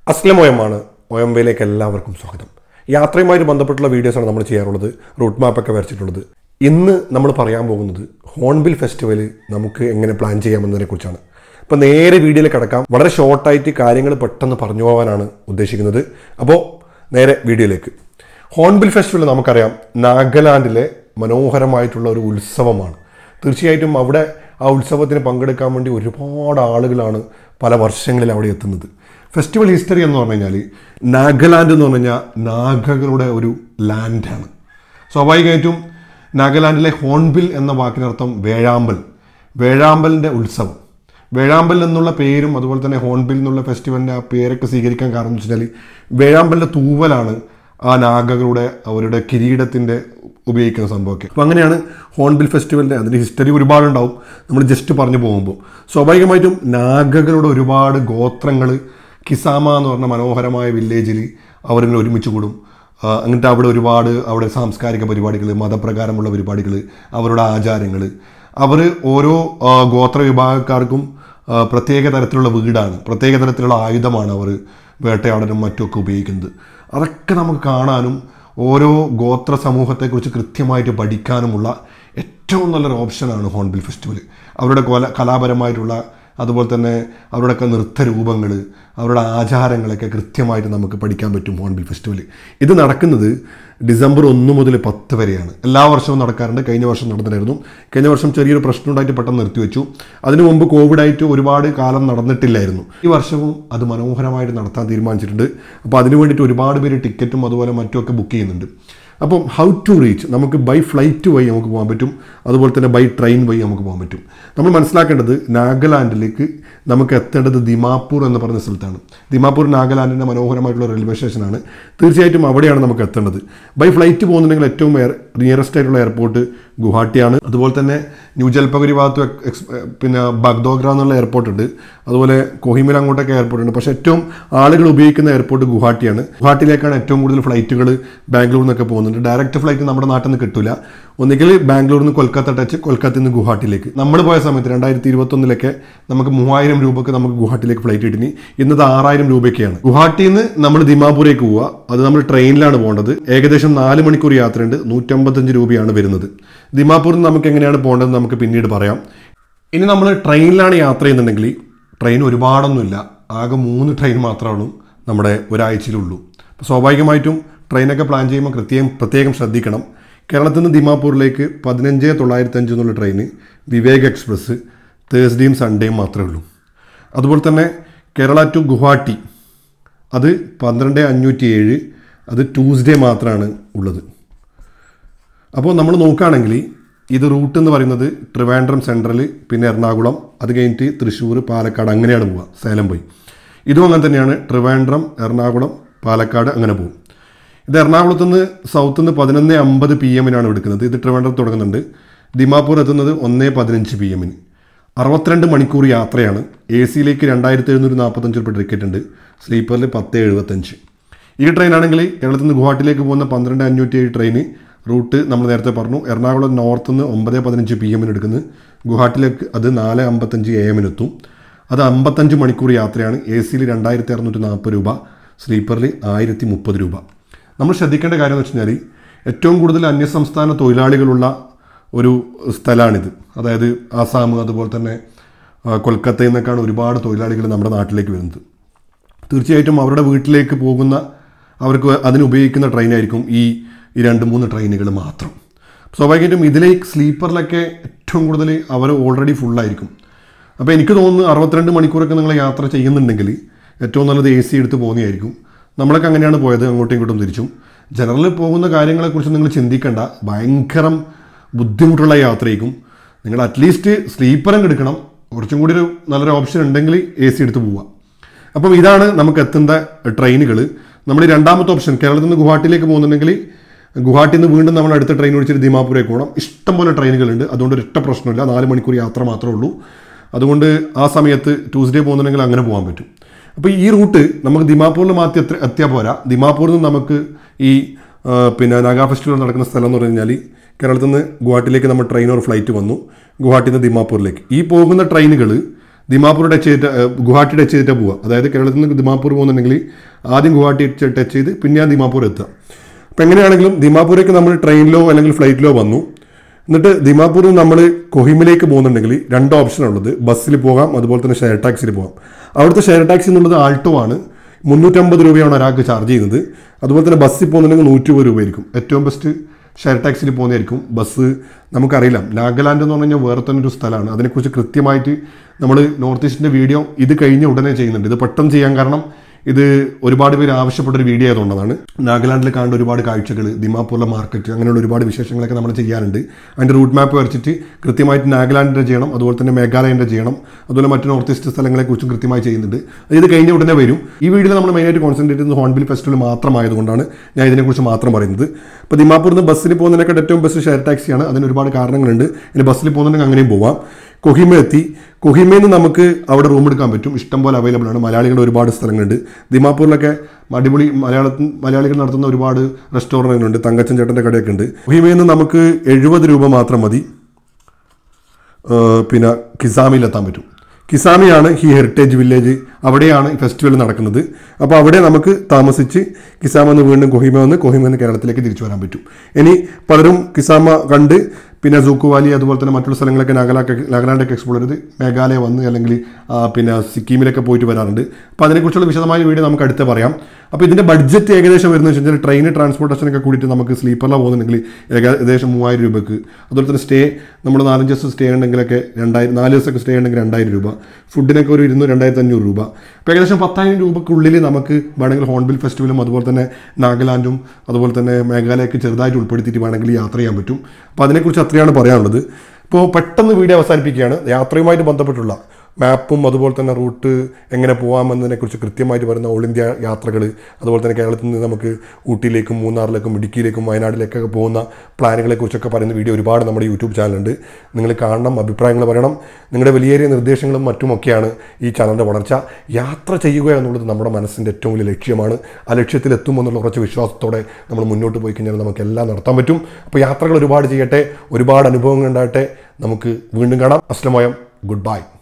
അസ്ലം ഒയമാണ് ഒയമ്പയിലേക്ക് എല്ലാവർക്കും സ്വാഗതം യാത്രയുമായിട്ട് ബന്ധപ്പെട്ടുള്ള വീഡിയോസാണ് നമ്മൾ ചെയ്യാറുള്ളത് റൂട്ട് മാപ്പൊക്കെ വരച്ചിട്ടുള്ളത് ഇന്ന് നമ്മൾ പറയാൻ പോകുന്നത് ഹോൺബിൽ ഫെസ്റ്റിവൽ നമുക്ക് എങ്ങനെ പ്ലാൻ ചെയ്യാമെന്നതിനെ കുറിച്ചാണ് അപ്പോൾ നേരെ വീഡിയോയിൽ കിടക്കാം വളരെ ഷോർട്ടായിട്ട് കാര്യങ്ങൾ പെട്ടെന്ന് പറഞ്ഞു പോകാനാണ് ഉദ്ദേശിക്കുന്നത് അപ്പോൾ നേരെ വീഡിയോയിലേക്ക് ഹോൺബിൽ ഫെസ്റ്റിവൽ നമുക്കറിയാം നാഗാലാൻഡിലെ മനോഹരമായിട്ടുള്ള ഒരു ഉത്സവമാണ് തീർച്ചയായിട്ടും അവിടെ ആ ഉത്സവത്തിന് പങ്കെടുക്കാൻ വേണ്ടി ഒരുപാട് ആളുകളാണ് പല വർഷങ്ങളിൽ അവിടെ എത്തുന്നത് ഫെസ്റ്റിവൽ ഹിസ്റ്ററി എന്ന് പറഞ്ഞു കഴിഞ്ഞാൽ നാഗാലാൻഡ് എന്ന് പറഞ്ഞു കഴിഞ്ഞാൽ നാഗകളുടെ ഒരു ലാൻഡാണ് സ്വാഭാവികമായിട്ടും നാഗാലാൻഡിലെ ഹോൺബിൽ എന്ന വാക്കിനർത്ഥം വേഴാമ്പൽ വേഴാമ്പലിൻ്റെ ഉത്സവം വേഴാമ്പൽ എന്നുള്ള പേരും അതുപോലെ തന്നെ ഹോൺബിൽ എന്നുള്ള ഫെസ്റ്റിവലിൻ്റെ ആ പേരൊക്കെ സ്വീകരിക്കാൻ കാരണം എന്ന് വെച്ചാൽ വേഴാമ്പലിൻ്റെ തൂവലാണ് ആ നാഗകളുടെ അവരുടെ കിരീടത്തിൻ്റെ ഉപയോഗിക്കുന്ന സംഭവമൊക്കെ അപ്പോൾ അങ്ങനെയാണ് ഹോൺബിൽ ഫെസ്റ്റിവലിൻ്റെ അതിൻ്റെ ഹിസ്റ്ററി ഒരുപാടുണ്ടാവും നമ്മൾ ജസ്റ്റ് പറഞ്ഞു പോകുമ്പോൾ സ്വാഭാവികമായിട്ടും നാഗകളുടെ ഒരുപാട് ഗോത്രങ്ങൾ കിസാമ എന്ന് പറഞ്ഞ മനോഹരമായ വില്ലേജിൽ അവരിങ്ങനെ ഒരുമിച്ച് കൂടും ആ, എന്നിട്ട് അവിടെ ഒരുപാട് അവിടെ സാംസ്കാരിക പരിപാടികൾ മതപ്രകാരമുള്ള പരിപാടികൾ അവരുടെ ആചാരങ്ങൾ അവർ ഓരോ ആ, ഗോത്ര വിഭാഗക്കാർക്കും ആ, പ്രത്യേക തരത്തിലുള്ള വീടാണ് പ്രത്യേക തരത്തിലുള്ള ആയുധമാണ് അവർ വേട്ടയാടലും മറ്റുമൊക്കെ ഉപയോഗിക്കുന്നത് അതൊക്കെ നമുക്ക് കാണാനും ഓരോ ഗോത്ര സമൂഹത്തെക്കുറിച്ച് കൃത്യമായിട്ട് പഠിക്കാനുമുള്ള ഏറ്റവും നല്ലൊരു ഓപ്ഷനാണ് ഹോൺബിൽ ഫെസ്റ്റിവൽ അവരുടെ കൊല കലാപരമായിട്ടുള്ള അതുപോലെ തന്നെ അവരുടെയൊക്കെ നൃത്തരൂപങ്ങൾ അവരുടെ ആചാരങ്ങളൊക്കെ കൃത്യമായിട്ട് നമുക്ക് പഠിക്കാൻ പറ്റും ഹോൺബിൽ ഫെസ്റ്റിവൽ ഇത് നടക്കുന്നത് ഡിസംബർ ഒന്ന് മുതൽ പത്ത് വരെയാണ് എല്ലാ വർഷവും നടക്കാറുണ്ട് കഴിഞ്ഞ വർഷം നടന്നിട്ടായിരുന്നു കഴിഞ്ഞ വർഷം ചെറിയൊരു പ്രശ്നം ഉണ്ടായിട്ട് പെട്ടെന്ന് നിർത്തിവെച്ചു അതിനു മുമ്പ് കോവിഡായിട്ട് ഒരുപാട് കാലം നടന്നിട്ടില്ലായിരുന്നു ഈ വർഷവും അത് മനോഹരമായിട്ട് നടത്താൻ തീരുമാനിച്ചിട്ടുണ്ട് അപ്പോൾ അതിനു വേണ്ടിയിട്ട് ഒരുപാട് പേര് ടിക്കറ്റും അതുപോലെ മറ്റുമൊക്കെ ബുക്ക് ചെയ്യുന്നുണ്ട് അപ്പം ഹൗ ടു റീച്ച് നമുക്ക് ബൈ ഫ്ലൈറ്റ് വഴി നമുക്ക് പോകാൻ പറ്റും അതുപോലെ തന്നെ ബൈ ട്രെയിൻ വഴി നമുക്ക് പോകാൻ പറ്റും നമ്മൾ മനസ്സിലാക്കേണ്ടത് നാഗാലാൻഡിലേക്ക് നമുക്ക് എത്തേണ്ടത് ദിമാപൂർ എന്ന് പറയുന്ന സ്ഥലത്താണ് ദിമാപൂർ നാഗാലാൻഡിൻ്റെ മനോഹരമായിട്ടുള്ള റെയിൽവേ സ്റ്റേഷനാണ് തീർച്ചയായിട്ടും അവിടെയാണ് നമുക്ക് എത്തേണ്ടത് ബൈ ഫ്ലൈറ്റ് പോകുന്നുണ്ടെങ്കിൽ ഏറ്റവും നിയറസ്റ്റ് ആയിട്ടുള്ള എയർപോർട്ട് ഗുവാഹട്ടിയാണ് അതുപോലെ തന്നെ ന്യൂ ജൽപഗുരി ഭാഗത്ത് എക്സ് പിന്നെ ബഗ്ദോഗ്ര എന്നുള്ള എയർപോർട്ട് ഉണ്ട് അതുപോലെ കൊഹിമിൽ അങ്ങോട്ടൊക്കെ എയർപോർട്ട് ഉണ്ട് പക്ഷേ ഏറ്റവും ആളുകൾ ഉപയോഗിക്കുന്ന എയർപോർട്ട് ഗുവാഹട്ടിയാണ് ഗുവാഹട്ടിയിലേക്കാണ് ഏറ്റവും കൂടുതൽ ഫ്ലൈറ്റുകൾ ബാംഗ്ലൂരിൽ നിന്നൊക്കെ പോകുന്നുണ്ട് ഡയറക്റ്റ് ഫ്ലൈറ്റ് നമ്മുടെ നാട്ടിൽ നിന്ന് കിട്ടില്ല ഒന്നുകിൽ ബാംഗ്ലൂരിൽ നിന്ന് കൊൽക്കത്ത ടച്ച് കൊൽക്കത്തയിൽ നിന്ന് ഗുവാഹട്ടിയിലേക്ക് നമ്മൾ പോയ സമയത്ത് രണ്ടായിരത്തി ഇരുപത്തൊന്നിലൊക്കെ നമുക്ക് മൂവായിരം രൂപക്ക് നമുക്ക് ഗുവാഹട്ടിയിലേക്ക് ഫ്ലൈറ്റ് കിട്ടിനി ഇന്നത് ആറായിരം രൂപയ്ക്കാണ് ഗുവാഹട്ടിയിൽ നിന്ന് നമ്മൾ ദിമാപൂരേക്ക് പോവുക അത് നമ്മൾ ട്രെയിനിലാണ് പോകേണ്ടത് ഏകദേശം നാല് മണിക്കൂർ യാത്രയുണ്ട് നൂറ്റമ്പത്തഞ്ച് രൂപയാണ് വരുന്നത് ദിമാപൂരിൽ നിന്ന് നമുക്ക് എങ്ങനെയാണ് പോകേണ്ടത് നമുക്ക് പിന്നീട് പറയാം ഇനി നമ്മൾ ട്രെയിനിലാണ് യാത്ര ചെയ്യുന്നുണ്ടെങ്കിൽ ട്രെയിൻ ഒരുപാടൊന്നുമില്ല ആകെ മൂന്ന് ട്രെയിൻ മാത്രമാണ് നമ്മുടെ ഒരാഴ്ചയിലുള്ളൂ അപ്പോൾ സ്വാഭാവികമായിട്ടും ട്രെയിനൊക്കെ പ്ലാൻ ചെയ്യുമ്പോൾ കൃത്യം പ്രത്യേകം ശ്രദ്ധിക്കണം കേരളത്തിൽ നിന്ന് ദിമാപൂരിലേക്ക് പതിനഞ്ച് തൊള്ളായിരത്തി അഞ്ച് എന്നുള്ള ട്രെയിന് വിവേക് എക്സ്പ്രസ് തേഴ്സ്ഡേയും സൺഡേയും മാത്രമേ ഉള്ളൂ അതുപോലെ തന്നെ കേരള ടു ഗുവാഹട്ടി അത് പന്ത്രണ്ട് അഞ്ഞൂറ്റി ഏഴ് അത് ട്യൂസ്ഡേ മാത്രമാണ് ഉള്ളത് അപ്പോൾ നമ്മൾ നോക്കുകയാണെങ്കിൽ ഇത് റൂട്ട് എന്ന് പറയുന്നത് ട്രിവാൻഡ്രം സെൻട്രൽ പിന്നെ എറണാകുളം അത് കഴിഞ്ഞിട്ട് തൃശ്ശൂർ പാലക്കാട് അങ്ങനെയാണ് പോവുക സേലം പോയി ഇതും അങ്ങനെ തന്നെയാണ് ട്രിവാൻഡ്രം എറണാകുളം പാലക്കാട് അങ്ങനെ പോകും ഇത് എറണാകുളത്ത് നിന്ന് സൗത്ത് നിന്ന് പതിനൊന്ന് അമ്പത് പി എമ്മിനാണ് എടുക്കുന്നത് ഇത് ട്രിവാൻഡ്രത്ത് തുടങ്ങുന്നുണ്ട് ദിമാപൂർ എത്തുന്നത് ഒന്ന് പതിനഞ്ച് പി എമ്മിന് അറുപത്തിരണ്ട് മണിക്കൂർ യാത്രയാണ് എ സിയിലേക്ക് രണ്ടായിരത്തി എഴുന്നൂറ്റി നാൽപ്പത്തഞ്ച് രൂപ ടിക്കറ്റ് ഉണ്ട് സ്ലീപ്പറിൽ പത്ത് എഴുപത്തഞ്ച് ഈ ട്രെയിനാണെങ്കിൽ കേരളത്തിൽ നിന്ന് ഗുവാഹട്ടിയിലേക്ക് പോകുന്ന പന്ത്രണ്ട് അഞ്ഞൂറ്റി ഏഴ് ട്രെയിന് റൂട്ട് നമ്മൾ നേരത്തെ പറഞ്ഞു എറണാകുളം നോർത്ത് നിന്ന് ഒമ്പത് പതിനഞ്ച് പി എമ്മിന് എടുക്കുന്നത് ഗുവാഹട്ടിയിലേക്ക് അത് നാല് അമ്പത്തഞ്ച് എ എമ്മിന് എത്തും അത് അമ്പത്തഞ്ച് മണിക്കൂർ യാത്രയാണ് എ സിയിൽ രണ്ടായിരത്തി അറുന്നൂറ്റി നാൽപ്പത് രൂപ സ്ലീപ്പറിൽ ആയിരത്തി മുപ്പത് രൂപ നമ്മൾ ശ്രദ്ധിക്കേണ്ട കാര്യം എന്ന് വെച്ച് കഴിഞ്ഞാൽ ഏറ്റവും കൂടുതൽ അന്യസംസ്ഥാന തൊഴിലാളികളുള്ള ഒരു സ്ഥലമാണിത് അതായത് ആസാം അതുപോലെ തന്നെ ആ, കൊൽക്കത്തയിൽ നിന്നൊക്കെയാണ് ഒരുപാട് തൊഴിലാളികൾ നമ്മുടെ നാട്ടിലേക്ക് വരുന്നത് തീർച്ചയായിട്ടും അവരുടെ വീട്ടിലേക്ക് പോകുന്ന അവർക്ക് അതിന് ഉപയോഗിക്കുന്ന ട്രെയിനായിരിക്കും ഈ ഈ രണ്ട് മൂന്ന് ട്രെയിനുകൾ മാത്രം സ്വാഭാവികമായിട്ടും ഇതിലേക്ക് സ്ലീപ്പറിലൊക്കെ ഏറ്റവും കൂടുതൽ അവർ ഓൾറെഡി ഫുള്ളായിരിക്കും അപ്പോൾ എനിക്ക് തോന്നുന്നു അറുപത്തിരണ്ട് മണിക്കൂറൊക്കെ നിങ്ങൾ യാത്ര ചെയ്യുന്നുണ്ടെങ്കിൽ ഏറ്റവും നല്ലത് എ സി എടുത്ത് പോകുന്നതായിരിക്കും നമ്മളൊക്കെ അങ്ങനെയാണ് പോയത് അങ്ങോട്ടും ഇങ്ങോട്ടും തിരിച്ചും ജനറലിൽ പോകുന്ന കാര്യങ്ങളെക്കുറിച്ച് നിങ്ങൾ ചിന്തിക്കേണ്ട ഭയങ്കരം ബുദ്ധിമുട്ടുള്ള യാത്രയായിരിക്കും നിങ്ങൾ അറ്റ്ലീസ്റ്റ് സ്ലീപ്പറും എടുക്കണം കുറച്ചും കൂടി ഒരു നല്ലൊരു ഓപ്ഷൻ ഉണ്ടെങ്കിൽ എ സി എടുത്ത് പോവുക അപ്പം ഇതാണ് നമുക്ക് എത്തുന്ന ട്രെയിനുകൾ നമ്മൾ ഈ രണ്ടാമത്തെ ഓപ്ഷൻ കേരളത്തിൽ നിന്ന് ഗുവാഹട്ടിയിലേക്ക് പോകുന്നുണ്ടെങ്കിൽ ഗുവാഹട്ടിയിൽ നിന്ന് വീണ്ടും നമ്മൾ അടുത്ത ട്രെയിൻ വിളിച്ചിട്ട് ദിമാപൂരേക്ക് പോകണം ഇഷ്ടംപോലെ ട്രെയിനുകളുണ്ട് അതുകൊണ്ട് ഒരൊറ്റ പ്രശ്നമില്ല നാല് മണിക്കൂർ യാത്ര മാത്രമേ ഉള്ളൂ അതുകൊണ്ട് ആ സമയത്ത് ട്യൂസ്ഡേ പോകുന്നുണ്ടെങ്കിൽ അങ്ങനെ പോകാൻ പറ്റും അപ്പോൾ ഈ റൂട്ട് നമുക്ക് ദിമാപൂരിൽ മാറ്റി എത്ര എത്തിയാൽ പോരാ ദിമാപൂരിൽ നിന്ന് നമുക്ക് ഈ ആ, പിന്നെ നാഗാ ഫെസ്റ്റിവൽ നടക്കുന്ന സ്ഥലം എന്ന് പറഞ്ഞു കഴിഞ്ഞാൽ കേരളത്തിൽ നിന്ന് ഗുവാഹട്ടിയിലേക്ക് നമ്മൾ ട്രെയിൻ ഓർ ഫ്ലൈറ്റ് വന്നു ഗുവാഹട്ടിയിൽ നിന്ന് ദിമാപൂരിലേക്ക് ഈ പോകുന്ന ട്രെയിനുകൾ ദിമാപൂർ ടച്ച് ചെയ്തിട്ട് ഏഹ്, ഗുവാഹട്ടി ടച്ച് ചെയ്തിട്ട് പോവുക അതായത് കേരളത്തിൽ നിന്ന് ദിമാപൂർ പോകുന്നുണ്ടെങ്കിൽ ആദ്യം ഗുവാഹട്ടി ടച്ച് ചെയ്ത് പിന്നെ ദിമാപൂർ എത്തുക അപ്പോൾ എങ്ങനെയാണെങ്കിലും ദിമാപൂരേക്ക് നമ്മൾ ട്രെയിനിലോ അല്ലെങ്കിൽ ഫ്ലൈറ്റിലോ വന്നു എന്നിട്ട് ദിമാപൂരിൽ നമ്മൾ കൊഹിമിലേക്ക് പോകുന്നുണ്ടെങ്കിൽ രണ്ട് ഓപ്ഷൻ ഉള്ളത് ബസ്സിൽ പോകാം അതുപോലെ തന്നെ ഷെയർ ടാക്സിയിൽ പോകാം അവിടുത്തെ ഷെയർ ടാക്സി എന്നുള്ളത് ആൾട്ടോ ആണ് മുന്നൂറ്റമ്പത് രൂപയാണ് ഒരാൾക്ക് ചാർജ് ചെയ്യുന്നത് അതുപോലെ തന്നെ ബസ്സിൽ പോകുന്നുണ്ടെങ്കിൽ നൂറ്റി രൂപ രൂപയായിരിക്കും ഏറ്റവും ബെസ്റ്റ് ഷെയർ ടാക്സിയിൽ പോകുന്നതായിരിക്കും ബസ് നമുക്കറിയില്ല നാഗാലാൻഡ് എന്ന് പറഞ്ഞു കഴിഞ്ഞാൽ വേറെ തന്നെ ഒരു സ്ഥലമാണ് അതിനെക്കുറിച്ച് കൃത്യമായിട്ട് നമ്മൾ നോർത്ത് ഈസ്റ്റിൻ്റെ വീഡിയോ ഇത് കഴിഞ്ഞ ഉടനെ ചെയ്യുന്നുണ്ട് ഇത് പെട്ടെന്ന് ചെയ്യാൻ കാരണം ഇത് ഒരുപാട് പേര് ആവശ്യപ്പെട്ട ഒരു വീഡിയോ ആയതുകൊണ്ടാണ് നാഗാലാൻഡിൽ കാണേണ്ട ഒരുപാട് കാഴ്ചകൾ ദിമാപൂരിലെ മാർക്കറ്റ് അങ്ങനെയുള്ള ഒരുപാട് വിശേഷങ്ങളൊക്കെ നമ്മൾ ചെയ്യാറുണ്ട് അതിൻ്റെ റൂട്ട് മാപ്പ് വരച്ചിട്ട് കൃത്യമായിട്ട് നാഗാലാൻഡിൻ്റെ ചെയ്യണം അതുപോലെ തന്നെ മേഘാലയൻ്റെ ചെയ്യണം അതുപോലെ മറ്റു നോർത്ത് ഈസ്റ്റ് സ്ഥലങ്ങളെക്കുറിച്ചും കൃത്യമായി ചെയ്യുന്നുണ്ട് അത് ഇത് കഴിഞ്ഞ ഉടനെ വരും ഈ വീഡിയോയിൽ നമ്മൾ മെയിനായിട്ട് കോൺസെൻട്രേറ്റ് ചെയ്യുന്നത് ഹോൺബിൽ ഫെസ്റ്റിവൽ മാത്രമായതുകൊണ്ടാണ് ഞാൻ ഇതിനെക്കുറിച്ച് മാത്രം പറയുന്നത് ഇപ്പോൾ ദിമാപൂരിൽ നിന്ന് ബസ്സിൽ പോകുന്നതിനേക്കാൾ ഏറ്റവും ബെസ്റ്റ് ഷെയർ ടാക്സിയാണ് അതിന് ഒരുപാട് കാരണങ്ങളുണ്ട് ഇനി ബസ്സിൽ പോകുന്നുണ്ടെങ്കിൽ അങ്ങനെയും പോവാം കൊഹിമ എത്തി കൊഹിമയിൽ നിന്ന് നമുക്ക് അവിടെ റൂം എടുക്കാൻ പറ്റും ഇഷ്ടം പോലെ അവൈലബിൾ ആണ് മലയാളികളുടെ ഒരുപാട് സ്ഥലങ്ങളുണ്ട് ദിമാപൂരിലൊക്കെ അടിപൊളി മലയാളത്തിൽ മലയാളികൾ നടത്തുന്ന ഒരുപാട് റെസ്റ്റോറൻറ്റുകളുണ്ട് തങ്കച്ചൻ ചേട്ടൻ്റെ കടയൊക്കെ ഉണ്ട് കൊഹിമയിൽ നിന്ന് നമുക്ക് എഴുപത് രൂപ മാത്രം മതി ഏഹ് പിന്നെ കിസാമിയിലെത്താൻ പറ്റും കിസാമിയാണ് ഈ ഹെറിറ്റേജ് വില്ലേജ് അവിടെയാണ് ഈ ഫെസ്റ്റിവൽ നടക്കുന്നത് അപ്പോൾ അവിടെ നമുക്ക് താമസിച്ച് കിസാമ നിന്ന് വീണ്ടും കൊഹിമ വന്ന് കൊഹിമ നിന്ന് കേരളത്തിലേക്ക് തിരിച്ചു വരാൻ പറ്റും ഇനി പലരും കിസാമ കണ്ട് പിന്നെ സൂക്കുവാലി അതുപോലെ തന്നെ മറ്റുള്ള സ്ഥലങ്ങളൊക്കെ നാഗാലാക്ക് നാഗാലാൻഡൊക്കെ എക്സ്പ്ലോർ ചെയ്ത് മേഘാലയ വന്ന് അല്ലെങ്കിൽ ആ, പിന്നെ സിക്കിമിലൊക്കെ പോയിട്ട് വരാറുണ്ട് അപ്പോൾ അതിനെക്കുറിച്ചുള്ള വിശദമായ വീഡിയോ നമുക്ക് അടുത്ത് പറയാം അപ്പോൾ ഇതിൻ്റെ ബഡ്ജറ്റ് ഏകദേശം വരുന്നത് വെച്ച് കഴിഞ്ഞാൽ ട്രെയിൻ ട്രാൻസ്പോർട്ടേഷനൊക്കെ കൂടിയിട്ട് നമുക്ക് സ്ലീപ്പറിലാണ് പോകുന്നുണ്ടെങ്കിൽ ഏകദേശം മൂവായിരം രൂപക്ക് അതുപോലെ തന്നെ സ്റ്റേ നമ്മൾ നാലഞ്ച് ദിവസം സ്റ്റേ ഉണ്ടെങ്കിലൊക്കെ രണ്ടായിരം നാല് ദിവസമൊക്കെ സ്റ്റേ ഉണ്ടെങ്കിൽ രണ്ടായിരം രൂപ ഫുഡിനൊക്കെ ഒരു ഇരുന്നൂറ് രണ്ടായിരത്തി അഞ്ഞൂറ് രൂപ അപ്പോൾ ഏകദേശം പത്തായിരം രൂപക്കുള്ളിൽ നമുക്ക് വേണമെങ്കിൽ ഹോൺബിൽ ഫെസ്റ്റിവലും അതുപോലെ തന്നെ നാഗാലാൻഡും അതുപോലെ തന്നെ മേഘാലയൊക്കെ ചെറുതായിട്ട് ഉൾപ്പെടുത്തിയിട്ട് വേണമെങ്കിൽ യാത്ര ചെയ്യാൻ പറ്റും അപ്പോൾ അതിനെക്കുറിച്ച് അത്രയാണ് പറയാനുള്ളത് ഇപ്പോൾ പെട്ടെന്ന് വീഡിയോ അവസാനിപ്പിക്കുകയാണ് യാത്രയുമായിട്ട് ബന്ധപ്പെട്ടുള്ള മാപ്പും അതുപോലെ തന്നെ റൂട്ട് എങ്ങനെ പോകാമെന്നതിനെക്കുറിച്ച് കൃത്യമായിട്ട് വരുന്ന ഓൾ ഇന്ത്യ യാത്രകൾ അതുപോലെ തന്നെ കേരളത്തിൽ നിന്ന് നമുക്ക് ഊട്ടിയിലേക്കും മൂന്നാറിലേക്കും ഇടുക്കിയിലേക്കും വയനാട്ടിലേക്കൊക്കെ പോകുന്ന പ്ലാനുകളെക്കുറിച്ചൊക്കെ പറയുന്ന വീഡിയോ ഒരുപാട് നമ്മുടെ യൂട്യൂബ് ചാനലുണ്ട് നിങ്ങൾ കാണണം അഭിപ്രായങ്ങൾ പറയണം നിങ്ങളുടെ വലിയേറിയ നിർദ്ദേശങ്ങളും മറ്റുമൊക്കെയാണ് ഈ ചാനലിൻ്റെ വളർച്ച യാത്ര ചെയ്യുക എന്നുള്ളത് നമ്മുടെ മനസ്സിൻ്റെ ഏറ്റവും വലിയ ലക്ഷ്യമാണ് ആ ലക്ഷ്യത്തിൽ എത്തുമെന്നുള്ള കുറച്ച് വിശ്വാസത്തോടെ നമ്മൾ മുന്നോട്ട് പോയി കഴിഞ്ഞാൽ നമുക്ക് എല്ലാം നടത്താൻ പറ്റും അപ്പോൾ യാത്രകൾ ഒരുപാട് ചെയ്യട്ടെ ഒരുപാട് അനുഭവങ്ങൾ ഉണ്ടാകട്ടെ നമുക്ക് വീണ്ടും കാണാം അസ്ലമയം ഗുഡ് ബൈ